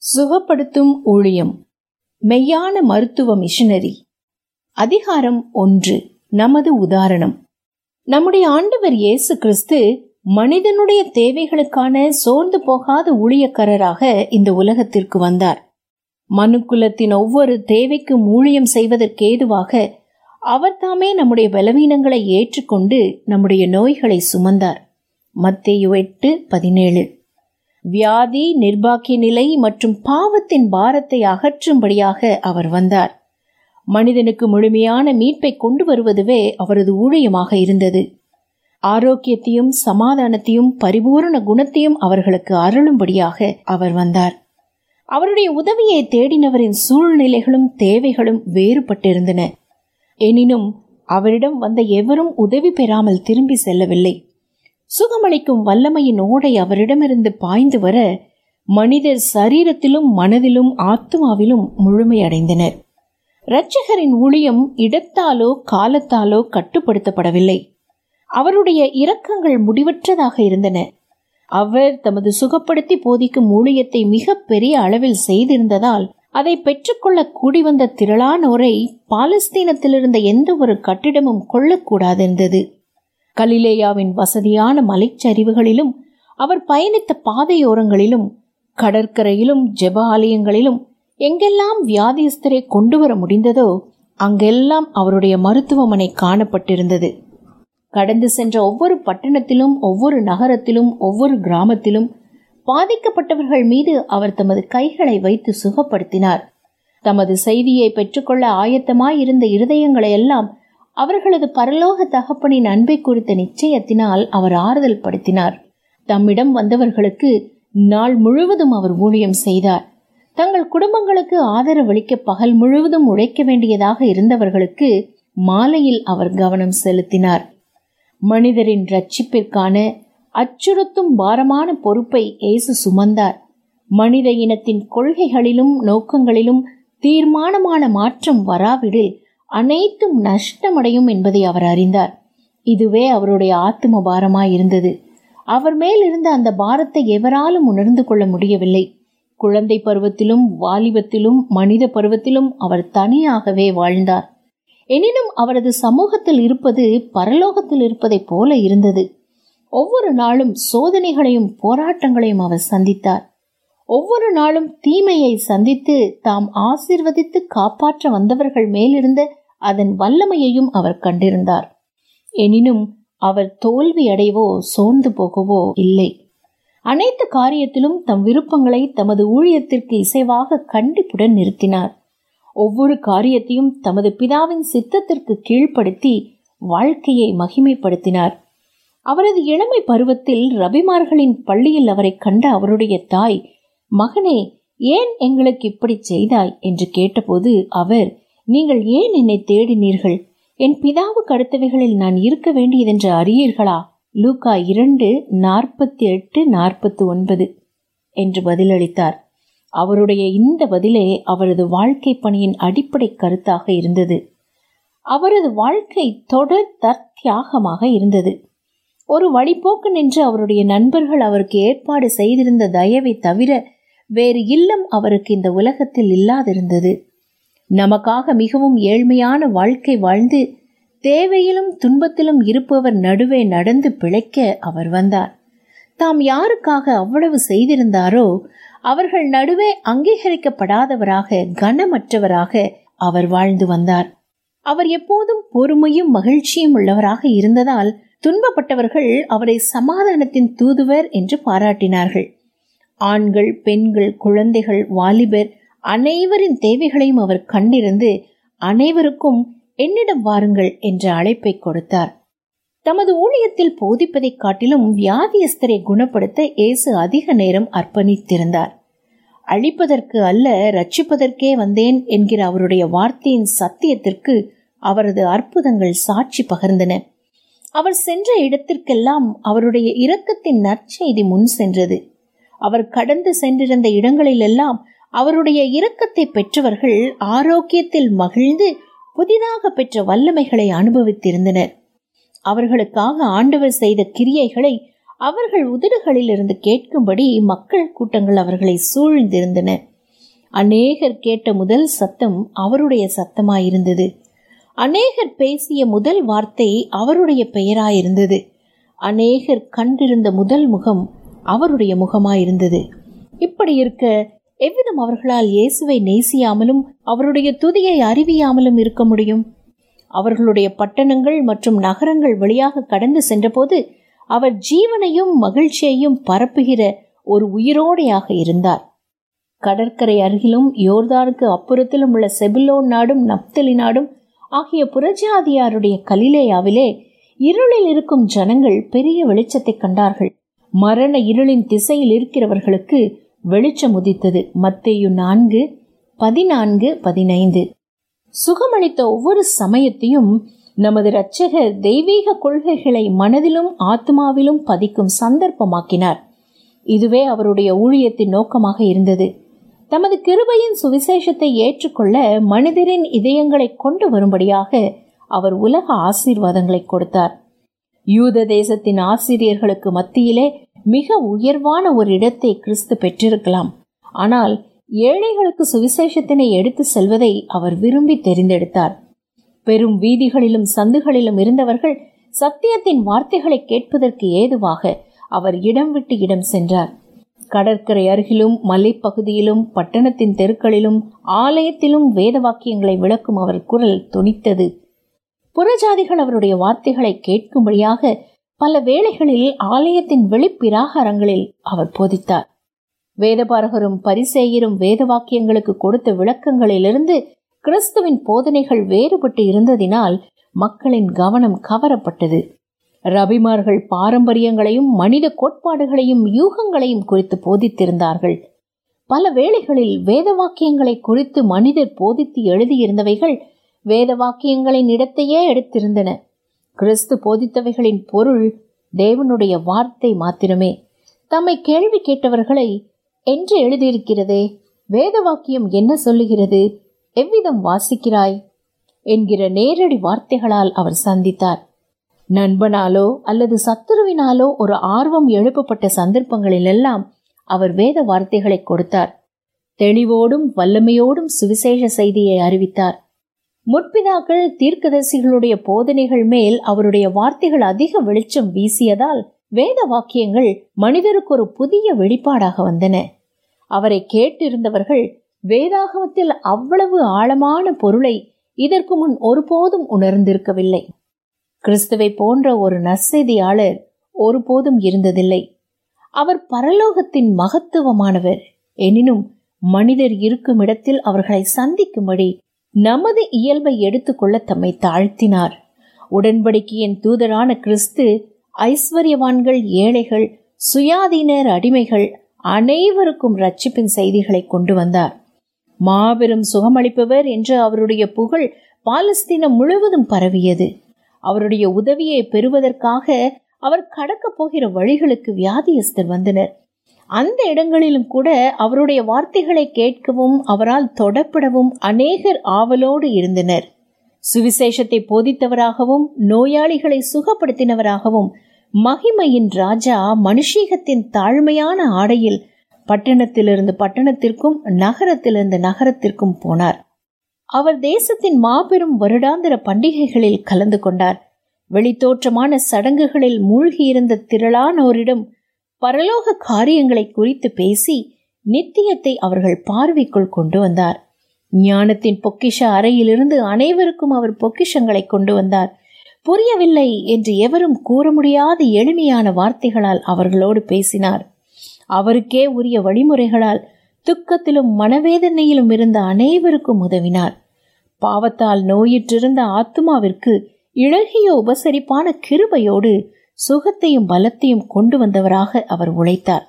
சுகப்படுத்தும் ஊழியம் மெய்யான மருத்துவ மிஷனரி அதிகாரம் ஒன்று நமது உதாரணம் நம்முடைய ஆண்டவர் இயேசு கிறிஸ்து மனிதனுடைய தேவைகளுக்கான சோர்ந்து போகாத ஊழியக்காரராக இந்த உலகத்திற்கு வந்தார் மனுக்குலத்தின் ஒவ்வொரு தேவைக்கும் ஊழியம் செய்வதற்கேதுவாக அவர் தாமே நம்முடைய பலவீனங்களை ஏற்றுக்கொண்டு நம்முடைய நோய்களை சுமந்தார் மத்தேயு எட்டு பதினேழு வியாதி நிர்பாக்கிய நிலை மற்றும் பாவத்தின் பாரத்தை அகற்றும்படியாக அவர் வந்தார் மனிதனுக்கு முழுமையான மீட்பை கொண்டு வருவதுவே அவரது ஊழியமாக இருந்தது ஆரோக்கியத்தையும் சமாதானத்தையும் பரிபூரண குணத்தையும் அவர்களுக்கு அருளும்படியாக அவர் வந்தார் அவருடைய உதவியை தேடினவரின் சூழ்நிலைகளும் தேவைகளும் வேறுபட்டிருந்தன எனினும் அவரிடம் வந்த எவரும் உதவி பெறாமல் திரும்பி செல்லவில்லை சுகமளிக்கும் வல்லமையின் ஓடை அவரிடமிருந்து பாய்ந்து வர மனிதர் சரீரத்திலும் மனதிலும் ஆத்மாவிலும் முழுமையடைந்தனர் இரட்சகரின் ஊழியம் இடத்தாலோ காலத்தாலோ கட்டுப்படுத்தப்படவில்லை அவருடைய இரக்கங்கள் முடிவற்றதாக இருந்தன அவர் தமது சுகப்படுத்தி போதிக்கும் ஊழியத்தை மிக பெரிய அளவில் செய்திருந்ததால் அதை பெற்றுக்கொள்ள கூடி வந்த திரளானோரை பாலஸ்தீனத்தில் இருந்த எந்த ஒரு கட்டிடமும் கொள்ளக்கூடாதிருந்தது கலிலேயாவின் வசதியான மலைச்சரிவுகளிலும் அவர் பயணித்த பாதையோரங்களிலும் கடற்கரையிலும் ஜெப ஆலயங்களிலும் எங்கெல்லாம் வியாதியஸ்தரை கொண்டு வர முடிந்ததோ அங்கெல்லாம் அவருடைய மருத்துவமனை காணப்பட்டிருந்தது கடந்து சென்ற ஒவ்வொரு பட்டணத்திலும் ஒவ்வொரு நகரத்திலும் ஒவ்வொரு கிராமத்திலும் பாதிக்கப்பட்டவர்கள் மீது அவர் தமது கைகளை வைத்து சுகப்படுத்தினார் தமது செய்தியை பெற்றுக்கொள்ள ஆயத்தமாயிருந்த இருதயங்களை எல்லாம் அவர்களது பரலோக தகப்பனின் அன்பை குறித்த நிச்சயத்தினால் அவர் ஆறுதல் படுத்தினார் தம்மிடம் வந்தவர்களுக்கு நாள் முழுவதும் அவர் ஊழியம் செய்தார் தங்கள் குடும்பங்களுக்கு ஆதரவளிக்க பகல் முழுவதும் உழைக்க வேண்டியதாக இருந்தவர்களுக்கு மாலையில் அவர் கவனம் செலுத்தினார் மனிதரின் ரட்சிப்பிற்கான அச்சுறுத்தும் பாரமான பொறுப்பை இயேசு சுமந்தார் மனித இனத்தின் கொள்கைகளிலும் நோக்கங்களிலும் தீர்மானமான மாற்றம் வராவிடில் அனைத்தும் நஷ்டமடையும் என்பதை அவர் அறிந்தார் இதுவே அவருடைய ஆத்தும பாரமாய் இருந்தது அவர் மேல் இருந்த அந்த பாரத்தை எவராலும் உணர்ந்து கொள்ள முடியவில்லை குழந்தை பருவத்திலும் வாலிபத்திலும் மனித பருவத்திலும் அவர் தனியாகவே வாழ்ந்தார் எனினும் அவரது சமூகத்தில் இருப்பது பரலோகத்தில் இருப்பதைப் போல இருந்தது ஒவ்வொரு நாளும் சோதனைகளையும் போராட்டங்களையும் அவர் சந்தித்தார் ஒவ்வொரு நாளும் தீமையை சந்தித்து தாம் ஆசிர்வதித்து காப்பாற்ற வந்தவர்கள் மேலிருந்த அதன் வல்லமையையும் அவர் கண்டிருந்தார் எனினும் அவர் தோல்வி அடைவோ சோர்ந்து போகவோ இல்லை அனைத்து காரியத்திலும் தம் விருப்பங்களை தமது ஊழியத்திற்கு இசைவாக கண்டிப்புடன் நிறுத்தினார் ஒவ்வொரு காரியத்தையும் தமது பிதாவின் சித்தத்திற்கு கீழ்ப்படுத்தி வாழ்க்கையை மகிமைப்படுத்தினார் அவரது இளமை பருவத்தில் ரபிமார்களின் பள்ளியில் அவரை கண்ட அவருடைய தாய் மகனே ஏன் எங்களுக்கு இப்படி செய்தாய் என்று கேட்டபோது அவர் நீங்கள் ஏன் என்னை தேடினீர்கள் என் பிதாவுக்கு அடுத்தவைகளில் நான் இருக்க வேண்டியதென்று அறியீர்களா லூகா இரண்டு நாற்பத்தி எட்டு நாற்பத்தி ஒன்பது என்று பதிலளித்தார் அவருடைய இந்த பதிலே அவரது வாழ்க்கை பணியின் அடிப்படை கருத்தாக இருந்தது அவரது வாழ்க்கை தொடர் தற்தியாகமாக இருந்தது ஒரு வழிபோக்கு நின்று அவருடைய நண்பர்கள் அவருக்கு ஏற்பாடு செய்திருந்த தயவை தவிர வேறு இல்லம் அவருக்கு இந்த உலகத்தில் இல்லாதிருந்தது நமக்காக மிகவும் ஏழ்மையான வாழ்க்கை வாழ்ந்து தேவையிலும் துன்பத்திலும் இருப்பவர் நடுவே நடந்து பிழைக்க அவர் வந்தார் தாம் யாருக்காக அவ்வளவு செய்திருந்தாரோ அவர்கள் நடுவே அங்கீகரிக்கப்படாதவராக கனமற்றவராக அவர் வாழ்ந்து வந்தார் அவர் எப்போதும் பொறுமையும் மகிழ்ச்சியும் உள்ளவராக இருந்ததால் துன்பப்பட்டவர்கள் அவரை சமாதானத்தின் தூதுவர் என்று பாராட்டினார்கள் ஆண்கள் பெண்கள் குழந்தைகள் வாலிபர் அனைவரின் தேவைகளையும் அவர் கண்டிருந்து அனைவருக்கும் என்னிடம் வாருங்கள் என்ற அழைப்பை கொடுத்தார் தமது ஊழியத்தில் போதிப்பதைக் காட்டிலும் வியாதியஸ்தரை குணப்படுத்த இயேசு அதிக நேரம் அர்ப்பணித்திருந்தார் அழிப்பதற்கு அல்ல ரட்சிப்பதற்கே வந்தேன் என்கிற அவருடைய வார்த்தையின் சத்தியத்திற்கு அவரது அற்புதங்கள் சாட்சி பகர்ந்தன அவர் சென்ற இடத்திற்கெல்லாம் அவருடைய இரக்கத்தின் நற்செய்தி முன் சென்றது அவர் கடந்து சென்றிருந்த இடங்களிலெல்லாம் அவருடைய இரக்கத்தை பெற்றவர்கள் ஆரோக்கியத்தில் மகிழ்ந்து புதிதாக பெற்ற வல்லமைகளை அனுபவித்திருந்தனர் அவர்களுக்காக ஆண்டவர் செய்த கிரியைகளை அவர்கள் உதடுகளில் இருந்து கேட்கும்படி மக்கள் கூட்டங்கள் அவர்களை சூழ்ந்திருந்தன அநேகர் கேட்ட முதல் சத்தம் அவருடைய சத்தமாயிருந்தது அநேகர் பேசிய முதல் வார்த்தை அவருடைய பெயராயிருந்தது அநேகர் கண்டிருந்த முதல் முகம் அவருடைய முகமாயிருந்தது இப்படி இருக்க எவ்விதம் அவர்களால் இயேசுவை நேசியாமலும் அவருடைய துதியை அறிவியாமலும் இருக்க முடியும் அவர்களுடைய பட்டணங்கள் மற்றும் நகரங்கள் வழியாக கடந்து சென்றபோது அவர் ஜீவனையும் மகிழ்ச்சியையும் பரப்புகிற ஒரு உயிரோடையாக இருந்தார் கடற்கரை அருகிலும் யோர்தானுக்கு அப்புறத்திலும் உள்ள செபிலோன் நாடும் நப்தலி நாடும் ஆகிய புரஜாதியாருடைய கலிலேயாவிலே இருளில் இருக்கும் ஜனங்கள் பெரிய வெளிச்சத்தை கண்டார்கள் மரண இருளின் திசையில் இருக்கிறவர்களுக்கு வெளிச்சம் உதித்தது மத்தேயு நான்கு பதினான்கு பதினைந்து சுகமளித்த ஒவ்வொரு சமயத்தையும் நமது இரட்சகர் தெய்வீக கொள்கைகளை மனதிலும் ஆத்மாவிலும் பதிக்கும் சந்தர்ப்பமாக்கினார் இதுவே அவருடைய ஊழியத்தின் நோக்கமாக இருந்தது தமது கிருபையின் சுவிசேஷத்தை ஏற்றுக்கொள்ள மனிதரின் இதயங்களை கொண்டு வரும்படியாக அவர் உலக ஆசீர்வாதங்களை கொடுத்தார் யூத தேசத்தின் ஆசிரியர்களுக்கு மத்தியிலே மிக உயர்வான ஒரு இடத்தை கிறிஸ்து பெற்றிருக்கலாம் ஆனால் ஏழைகளுக்கு சுவிசேஷத்தினை எடுத்து செல்வதை அவர் விரும்பி தெரிந்தெடுத்தார் பெரும் வீதிகளிலும் சந்துகளிலும் இருந்தவர்கள் சத்தியத்தின் வார்த்தைகளை கேட்பதற்கு ஏதுவாக அவர் இடம் விட்டு இடம் சென்றார் கடற்கரை அருகிலும் மலைப்பகுதியிலும் பட்டணத்தின் தெருக்களிலும் ஆலயத்திலும் வேத வாக்கியங்களை விளக்கும் அவர் குரல் துணித்தது புறஜாதிகள் அவருடைய வார்த்தைகளை கேட்கும்படியாக பல வேளைகளில் ஆலயத்தின் வெளிப்பிராகாரங்களில் அவர் போதித்தார் வேதபாரகரும் பரிசேயரும் வேத வாக்கியங்களுக்கு கொடுத்த விளக்கங்களிலிருந்து கிறிஸ்துவின் போதனைகள் வேறுபட்டு இருந்ததினால் மக்களின் கவனம் கவரப்பட்டது ரபிமார்கள் பாரம்பரியங்களையும் மனித கோட்பாடுகளையும் யூகங்களையும் குறித்து போதித்திருந்தார்கள் பல வேளைகளில் வேத வாக்கியங்களை குறித்து மனிதர் போதித்து எழுதியிருந்தவைகள் வேத வாக்கியங்களின் இடத்தையே எடுத்திருந்தன கிறிஸ்து போதித்தவைகளின் பொருள் தேவனுடைய வார்த்தை மாத்திரமே தம்மை கேள்வி கேட்டவர்களை என்று எழுதியிருக்கிறதே வேத வாக்கியம் என்ன சொல்லுகிறது எவ்விதம் வாசிக்கிறாய் என்கிற நேரடி வார்த்தைகளால் அவர் சந்தித்தார் நண்பனாலோ அல்லது சத்துருவினாலோ ஒரு ஆர்வம் எழுப்பப்பட்ட சந்தர்ப்பங்களிலெல்லாம் அவர் வேத வார்த்தைகளை கொடுத்தார் தெளிவோடும் வல்லமையோடும் சுவிசேஷ செய்தியை அறிவித்தார் முற்பிதாக்கள் தீர்க்கதரிசிகளுடைய போதனைகள் மேல் அவருடைய வார்த்தைகள் அதிக வெளிச்சம் வீசியதால் வேத வாக்கியங்கள் மனிதருக்கு ஒரு புதிய வெளிப்பாடாக வந்தன அவரை கேட்டிருந்தவர்கள் வேதாகமத்தில் அவ்வளவு ஆழமான பொருளை இதற்கு முன் ஒருபோதும் உணர்ந்திருக்கவில்லை கிறிஸ்துவை போன்ற ஒரு நற்செய்தியாளர் ஒருபோதும் இருந்ததில்லை அவர் பரலோகத்தின் மகத்துவமானவர் எனினும் மனிதர் இருக்கும் இடத்தில் அவர்களை சந்திக்கும்படி நமது இயல்பை எடுத்துக்கொள்ள தம்மை தாழ்த்தினார் உடன்படிக்கையின் தூதரான கிறிஸ்து ஐஸ்வர்யவான்கள் ஏழைகள் சுயாதீனர் அடிமைகள் அனைவருக்கும் ரட்சிப்பின் செய்திகளை கொண்டு வந்தார் மாபெரும் சுகமளிப்பவர் என்று அவருடைய புகழ் பாலஸ்தீனம் முழுவதும் பரவியது அவருடைய உதவியை பெறுவதற்காக அவர் கடக்கப் போகிற வழிகளுக்கு வியாதியஸ்தர் வந்தனர் அந்த இடங்களிலும் கூட அவருடைய வார்த்தைகளை கேட்கவும் அவரால் தொடப்படவும் அநேகர் ஆவலோடு இருந்தனர் சுவிசேஷத்தை போதித்தவராகவும் நோயாளிகளை சுகப்படுத்தினவராகவும் மகிமையின் ராஜா மனுஷீகத்தின் தாழ்மையான ஆடையில் பட்டணத்திலிருந்து பட்டணத்திற்கும் நகரத்திலிருந்து நகரத்திற்கும் போனார் அவர் தேசத்தின் மாபெரும் வருடாந்திர பண்டிகைகளில் கலந்து கொண்டார் வெளித்தோற்றமான சடங்குகளில் மூழ்கியிருந்த திரளானோரிடம் பரலோக காரியங்களை குறித்து பேசி நித்தியத்தை அவர்கள் பார்வைக்குள் கொண்டு வந்தார் ஞானத்தின் பொக்கிஷ அறையிலிருந்து அனைவருக்கும் அவர் பொக்கிஷங்களை கொண்டு வந்தார் புரியவில்லை என்று எவரும் கூற முடியாத எளிமையான வார்த்தைகளால் அவர்களோடு பேசினார் அவருக்கே உரிய வழிமுறைகளால் துக்கத்திலும் மனவேதனையிலும் இருந்த அனைவருக்கும் உதவினார் பாவத்தால் நோயிற்றிருந்த ஆத்மாவிற்கு இழகிய உபசரிப்பான கிருபையோடு சுகத்தையும் பலத்தையும் கொண்டு வந்தவராக அவர் உழைத்தார்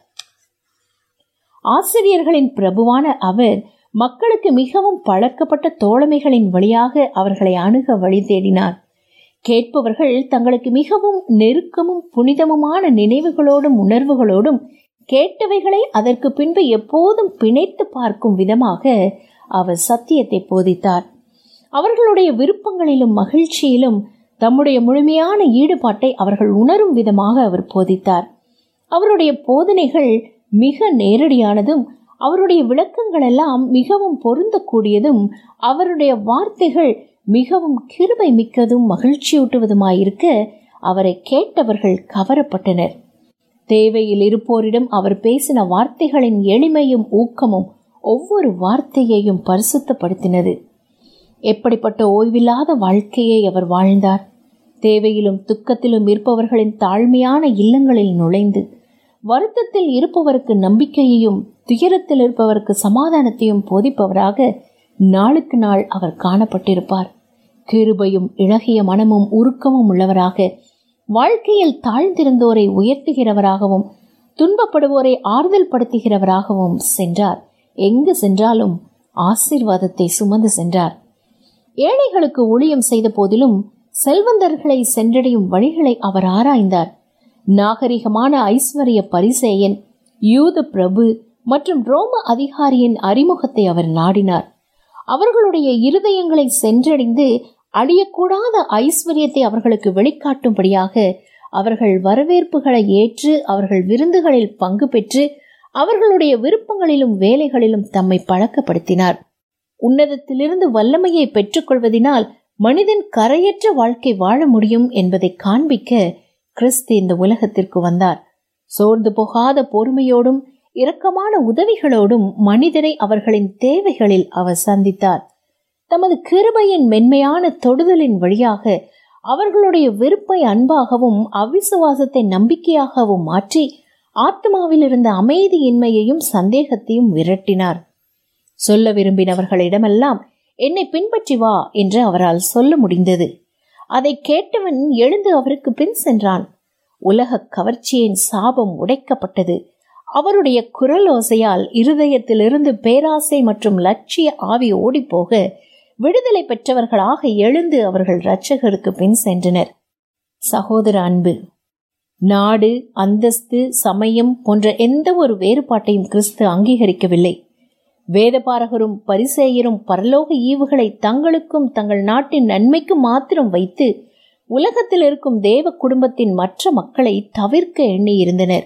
ஆசிரியர்களின் பிரபுவான அவர் மக்களுக்கு மிகவும் பழக்கப்பட்ட தோழமைகளின் வழியாக அவர்களை அணுக வழி தேடினார் கேட்பவர்கள் தங்களுக்கு மிகவும் நெருக்கமும் புனிதமுமான நினைவுகளோடும் உணர்வுகளோடும் கேட்டவைகளை அதற்கு பின்பு எப்போதும் பிணைத்து பார்க்கும் விதமாக அவர் சத்தியத்தை போதித்தார் அவர்களுடைய விருப்பங்களிலும் மகிழ்ச்சியிலும் தம்முடைய முழுமையான ஈடுபாட்டை அவர்கள் உணரும் விதமாக அவர் போதித்தார் அவருடைய போதனைகள் மிக நேரடியானதும் அவருடைய விளக்கங்கள் எல்லாம் மிகவும் பொருந்தக்கூடியதும் அவருடைய வார்த்தைகள் மிகவும் கிருபை மிக்கதும் மகிழ்ச்சியூட்டுவதுமாயிருக்க அவரை கேட்டவர்கள் கவரப்பட்டனர் தேவையில் இருப்போரிடம் அவர் பேசின வார்த்தைகளின் எளிமையும் ஊக்கமும் ஒவ்வொரு வார்த்தையையும் பரிசுத்தப்படுத்தினது எப்படிப்பட்ட ஓய்வில்லாத வாழ்க்கையை அவர் வாழ்ந்தார் தேவையிலும் துக்கத்திலும் இருப்பவர்களின் தாழ்மையான இல்லங்களில் நுழைந்து வருத்தத்தில் இருப்பவருக்கு நம்பிக்கையையும் துயரத்தில் இருப்பவருக்கு சமாதானத்தையும் போதிப்பவராக நாளுக்கு நாள் அவர் காணப்பட்டிருப்பார் கிருபையும் இழகிய மனமும் உருக்கமும் உள்ளவராக வாழ்க்கையில் தாழ்ந்திருந்தோரை உயர்த்துகிறவராகவும் துன்பப்படுவோரை ஆறுதல் படுத்துகிறவராகவும் சென்றார் எங்கு சென்றாலும் ஆசீர்வாதத்தை சுமந்து சென்றார் ஏழைகளுக்கு ஊழியம் செய்த போதிலும் செல்வந்தர்களை சென்றடையும் வழிகளை அவர் ஆராய்ந்தார் நாகரிகமான ஐஸ்வர்ய பரிசேயன் யூத பிரபு மற்றும் ரோம அதிகாரியின் அறிமுகத்தை அவர் நாடினார் அவர்களுடைய இருதயங்களை சென்றடைந்து அழியக்கூடாத ஐஸ்வர்யத்தை அவர்களுக்கு வெளிக்காட்டும்படியாக அவர்கள் வரவேற்புகளை ஏற்று அவர்கள் விருந்துகளில் பங்கு பெற்று அவர்களுடைய விருப்பங்களிலும் வேலைகளிலும் தம்மை பழக்கப்படுத்தினார் உன்னதத்திலிருந்து வல்லமையை பெற்றுக்கொள்வதினால் மனிதன் கரையற்ற வாழ்க்கை வாழ முடியும் என்பதை காண்பிக்க கிறிஸ்து இந்த உலகத்திற்கு வந்தார் சோர்ந்து போகாத பொறுமையோடும் இரக்கமான உதவிகளோடும் மனிதரை அவர்களின் தேவைகளில் அவர் சந்தித்தார் தமது கிருபையின் மென்மையான தொடுதலின் வழியாக அவர்களுடைய வெறுப்பை அன்பாகவும் அவிசுவாசத்தை நம்பிக்கையாகவும் மாற்றி ஆத்மாவில் இருந்த அமைதியின்மையையும் சந்தேகத்தையும் விரட்டினார் சொல்ல விரும்பினவர்களிடமெல்லாம் என்னை பின்பற்றி வா என்று அவரால் சொல்ல முடிந்தது அதை கேட்டவன் எழுந்து அவருக்கு பின் சென்றான் உலக கவர்ச்சியின் சாபம் உடைக்கப்பட்டது அவருடைய குரலோசையால் இருதயத்திலிருந்து பேராசை மற்றும் லட்சிய ஆவி ஓடிப்போக விடுதலை பெற்றவர்களாக எழுந்து அவர்கள் இரட்சகருக்கு பின் சென்றனர் சகோதர அன்பு நாடு அந்தஸ்து சமயம் போன்ற எந்த ஒரு வேறுபாட்டையும் கிறிஸ்து அங்கீகரிக்கவில்லை வேதபாரகரும் பரிசேயரும் பரலோக ஈவுகளை தங்களுக்கும் தங்கள் நாட்டின் நன்மைக்கும் மாத்திரம் வைத்து உலகத்தில் இருக்கும் தேவ குடும்பத்தின் மற்ற மக்களை தவிர்க்க எண்ணியிருந்தனர்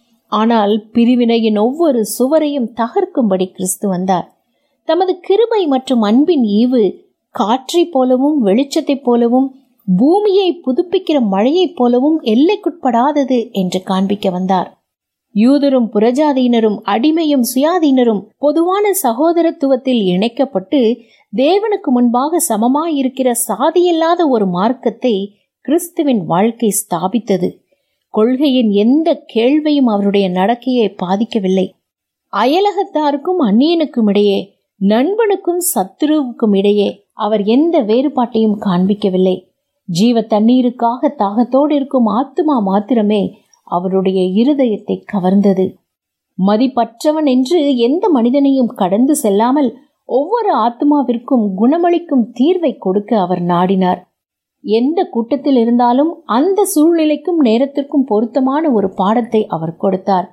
ஆனால் பிரிவினையின் ஒவ்வொரு சுவரையும் தகர்க்கும்படி கிறிஸ்து வந்தார் தமது கிருபை மற்றும் அன்பின் ஈவு காற்றைப் போலவும் வெளிச்சத்தைப் போலவும் பூமியை புதுப்பிக்கிற மழையைப் போலவும் எல்லைக்குட்படாதது என்று காண்பிக்க வந்தார் யூதரும் புறஜாதியினரும் அடிமையும் சுயாதீனரும் பொதுவான சகோதரத்துவத்தில் இணைக்கப்பட்டு தேவனுக்கு முன்பாக சமமாயிருக்கிற சாதியில்லாத ஒரு மார்க்கத்தை கிறிஸ்துவின் வாழ்க்கை ஸ்தாபித்தது கொள்கையின் எந்த கேள்வியும் அவருடைய நடக்கையை பாதிக்கவில்லை அயலகத்தாருக்கும் அந்நியனுக்கும் இடையே நண்பனுக்கும் சத்துருவுக்கும் இடையே அவர் எந்த வேறுபாட்டையும் காண்பிக்கவில்லை ஜீவ தண்ணீருக்காக தாகத்தோடு இருக்கும் ஆத்துமா மாத்திரமே அவருடைய இருதயத்தை கவர்ந்தது மதிப்பற்றவன் என்று எந்த மனிதனையும் கடந்து செல்லாமல் ஒவ்வொரு ஆத்மாவிற்கும் குணமளிக்கும் தீர்வை கொடுக்க அவர் நாடினார் எந்த கூட்டத்தில் இருந்தாலும் அந்த சூழ்நிலைக்கும் நேரத்திற்கும் பொருத்தமான ஒரு பாடத்தை அவர் கொடுத்தார்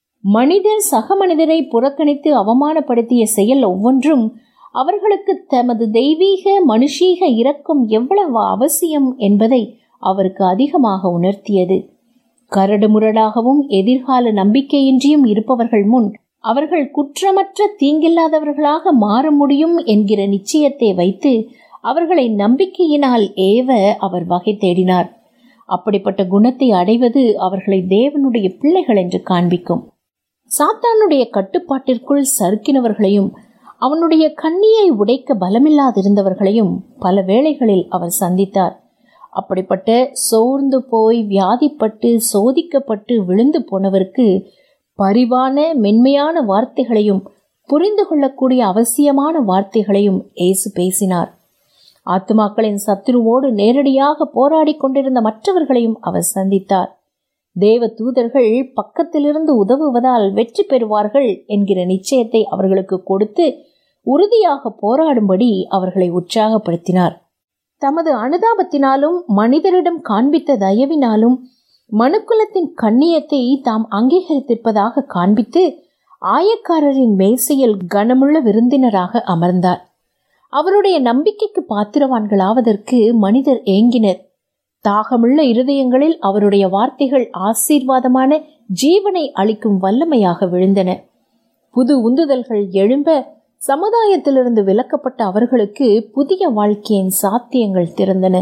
மனிதர் சக மனிதரை புறக்கணித்து அவமானப்படுத்திய செயல் ஒவ்வொன்றும் அவர்களுக்கு தமது தெய்வீக மனுஷீக இரக்கம் எவ்வளவு அவசியம் என்பதை அவருக்கு அதிகமாக உணர்த்தியது கரடுமுரடாகவும் எதிர்கால நம்பிக்கையின்றியும் இருப்பவர்கள் முன் அவர்கள் குற்றமற்ற தீங்கில்லாதவர்களாக மாற முடியும் என்கிற நிச்சயத்தை வைத்து அவர்களை நம்பிக்கையினால் ஏவ அவர் வகை தேடினார் அப்படிப்பட்ட குணத்தை அடைவது அவர்களை தேவனுடைய பிள்ளைகள் என்று காண்பிக்கும் சாத்தானுடைய கட்டுப்பாட்டிற்குள் சறுக்கினவர்களையும் அவனுடைய கண்ணியை உடைக்க பலமில்லாதிருந்தவர்களையும் பல வேளைகளில் அவர் சந்தித்தார் அப்படிப்பட்ட சோர்ந்து போய் வியாதிப்பட்டு சோதிக்கப்பட்டு விழுந்து போனவருக்கு பரிவான மென்மையான வார்த்தைகளையும் புரிந்து கொள்ளக்கூடிய அவசியமான வார்த்தைகளையும் இயேசு பேசினார் ஆத்துமாக்களின் சத்துருவோடு நேரடியாக போராடி கொண்டிருந்த மற்றவர்களையும் அவர் சந்தித்தார் தேவ தூதர்கள் பக்கத்திலிருந்து உதவுவதால் வெற்றி பெறுவார்கள் என்கிற நிச்சயத்தை அவர்களுக்கு கொடுத்து உறுதியாக போராடும்படி அவர்களை உற்சாகப்படுத்தினார் தமது அனுதாபத்தினாலும் மனிதரிடம் காண்பித்த தயவினாலும் மனுக்குலத்தின் கண்ணியத்தை தாம் அங்கீகரித்திருப்பதாக காண்பித்து ஆயக்காரரின் மேசையில் கனமுள்ள விருந்தினராக அமர்ந்தார் அவருடைய நம்பிக்கைக்கு பாத்திரவான்களாவதற்கு மனிதர் ஏங்கினர் தாகமுள்ள இருதயங்களில் அவருடைய வார்த்தைகள் ஆசீர்வாதமான ஜீவனை அளிக்கும் வல்லமையாக விழுந்தன புது உந்துதல்கள் எழும்ப சமுதாயத்திலிருந்து விலக்கப்பட்ட அவர்களுக்கு புதிய வாழ்க்கையின் சாத்தியங்கள் திறந்தன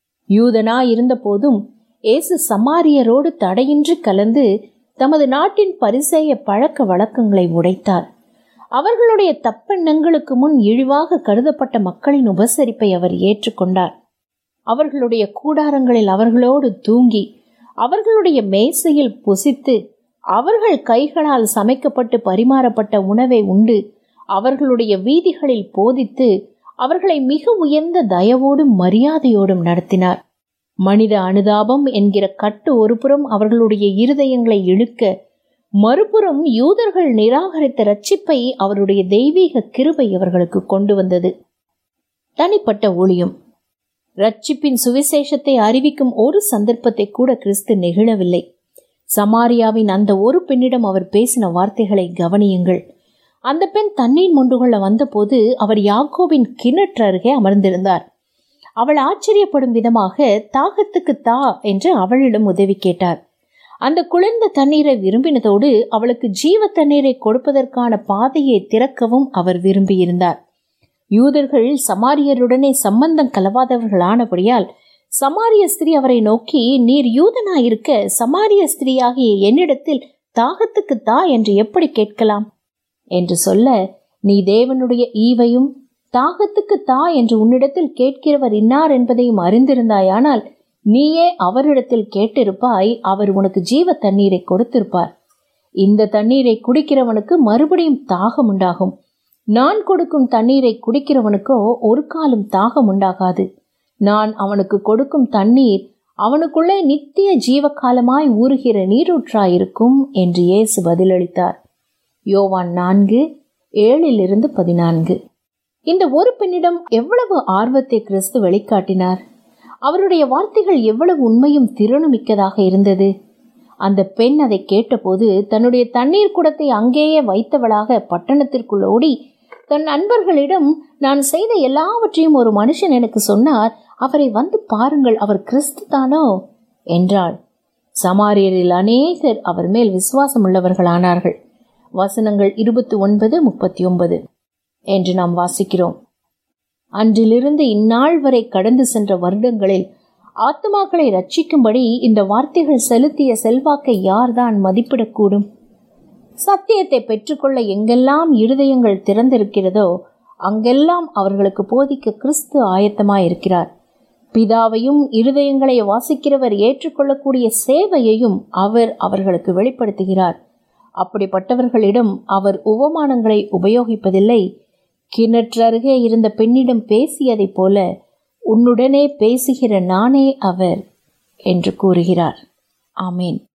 யூதனா இருந்த போதும் இயேசு சமாரியரோடு தடையின்றி கலந்து தமது நாட்டின் பரிசேய பழக்க வழக்கங்களை உடைத்தார் அவர்களுடைய தப்பெண்ணங்களுக்கு முன் இழிவாக கருதப்பட்ட மக்களின் உபசரிப்பை அவர் ஏற்றுக்கொண்டார் அவர்களுடைய கூடாரங்களில் அவர்களோடு தூங்கி அவர்களுடைய மேசையில் புசித்து அவர்கள் கைகளால் சமைக்கப்பட்டு பரிமாறப்பட்ட உணவை உண்டு அவர்களுடைய வீதிகளில் போதித்து அவர்களை மிக உயர்ந்த தயவோடும் மரியாதையோடும் நடத்தினார் மனித அனுதாபம் என்கிற கட்டு ஒருபுறம் அவர்களுடைய இருதயங்களை இழுக்க மறுபுறம் யூதர்கள் நிராகரித்த ரட்சிப்பை அவருடைய தெய்வீக கிருபை அவர்களுக்கு கொண்டு வந்தது தனிப்பட்ட ஊழியம் ரட்சிப்பின் சுவிசேஷத்தை அறிவிக்கும் ஒரு சந்தர்ப்பத்தை கூட கிறிஸ்து நெகிழவில்லை சமாரியாவின் அந்த ஒரு பெண்ணிடம் அவர் பேசின வார்த்தைகளை கவனியுங்கள் அந்த பெண் தண்ணீர் மொண்டு கொள்ள வந்தபோது அவர் யாக்கோவின் கிணற்று அருகே அமர்ந்திருந்தார் அவள் ஆச்சரியப்படும் விதமாக தாகத்துக்கு தா என்று அவளிடம் உதவி கேட்டார் அந்த குளிர்ந்த தண்ணீரை விரும்பினதோடு அவளுக்கு ஜீவ தண்ணீரை கொடுப்பதற்கான பாதையை திறக்கவும் அவர் விரும்பியிருந்தார் யூதர்கள் சமாரியருடனே சம்பந்தம் கலவாதவர்களானபடியால் சமாரிய ஸ்திரீ அவரை நோக்கி நீர் யூதனாயிருக்க சமாரிய ஸ்திரீயாகிய என்னிடத்தில் தாகத்துக்கு தா என்று எப்படி கேட்கலாம் என்று சொல்ல நீ தேவனுடைய ஈவையும் தாகத்துக்கு தா என்று உன்னிடத்தில் கேட்கிறவர் இன்னார் என்பதையும் அறிந்திருந்தாயானால் நீயே அவரிடத்தில் கேட்டிருப்பாய் அவர் உனக்கு ஜீவ தண்ணீரை கொடுத்திருப்பார் இந்த தண்ணீரை குடிக்கிறவனுக்கு மறுபடியும் தாகம் உண்டாகும் நான் கொடுக்கும் தண்ணீரை குடிக்கிறவனுக்கோ ஒரு காலம் தாகம் உண்டாகாது நான் அவனுக்கு கொடுக்கும் தண்ணீர் அவனுக்குள்ளே நித்திய ஜீவகாலமாய் ஊறுகிற நீரூற்றாயிருக்கும் என்று இயேசு பதிலளித்தார் யோவான் நான்கு ஏழிலிருந்து பதினான்கு இந்த ஒரு பெண்ணிடம் எவ்வளவு ஆர்வத்தை கிறிஸ்து வெளிக்காட்டினார் அவருடைய வார்த்தைகள் எவ்வளவு உண்மையும் திறனுமிக்கதாக இருந்தது அந்த பெண் அதை கேட்டபோது தன்னுடைய தண்ணீர் குடத்தை அங்கேயே வைத்தவளாக பட்டணத்திற்குள் ஓடி தன் நண்பர்களிடம் நான் செய்த எல்லாவற்றையும் ஒரு மனுஷன் எனக்கு சொன்னார் அவரை வந்து பாருங்கள் அவர் கிறிஸ்து தானோ என்றாள் சமாரியரில் அநேகர் அவர் மேல் விசுவாசம் உள்ளவர்களானார்கள் வசனங்கள் இருபத்தி ஒன்பது முப்பத்தி ஒன்பது என்று நாம் வாசிக்கிறோம் அன்றிலிருந்து இந்நாள் வரை கடந்து சென்ற வருடங்களில் ஆத்மாக்களை ரட்சிக்கும்படி இந்த வார்த்தைகள் செலுத்திய செல்வாக்கை யார்தான் மதிப்பிடக்கூடும் சத்தியத்தை பெற்றுக்கொள்ள எங்கெல்லாம் இருதயங்கள் திறந்திருக்கிறதோ அங்கெல்லாம் அவர்களுக்கு போதிக்க கிறிஸ்து ஆயத்தமாயிருக்கிறார் பிதாவையும் இருதயங்களை வாசிக்கிறவர் ஏற்றுக்கொள்ளக்கூடிய சேவையையும் அவர் அவர்களுக்கு வெளிப்படுத்துகிறார் அப்படிப்பட்டவர்களிடம் அவர் உபமானங்களை உபயோகிப்பதில்லை கிணற்றருகே இருந்த பெண்ணிடம் பேசியதைப் போல உன்னுடனே பேசுகிற நானே அவர் என்று கூறுகிறார் ஆமேன்